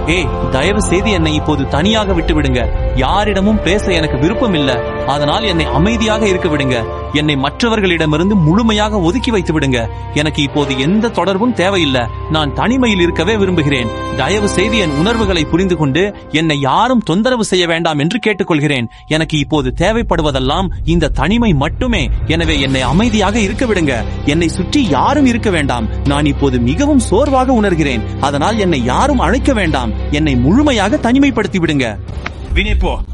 ஏ தயவு செய்து என்னை இப்போது தனியாக விட்டு விடுங்க யாரிடமும் பேச எனக்கு விருப்பம் இல்ல அதனால் என்னை அமைதியாக இருக்க விடுங்க என்னை மற்றவர்களிடமிருந்து முழுமையாக ஒதுக்கி வைத்து விடுங்க எனக்கு இப்போது எந்த தொடர்பும் தேவையில்லை நான் தனிமையில் இருக்கவே விரும்புகிறேன் தயவு செய்து என் உணர்வுகளை புரிந்து கொண்டு என்னை யாரும் தொந்தரவு செய்ய வேண்டாம் என்று கேட்டுக்கொள்கிறேன் எனக்கு இப்போது தேவைப்படுவதெல்லாம் இந்த தனிமை மட்டுமே எனவே என்னை அமைதியாக இருக்க விடுங்க என்னை சுற்றி யாரும் இருக்க வேண்டாம் நான் இப்போது மிகவும் சோர்வாக உணர்கிறேன் அதனால் என்னை யாரும் அழைக்க வேண்டாம் என்னை முழுமையாக தனிமைப்படுத்தி விடுங்க Vieni po.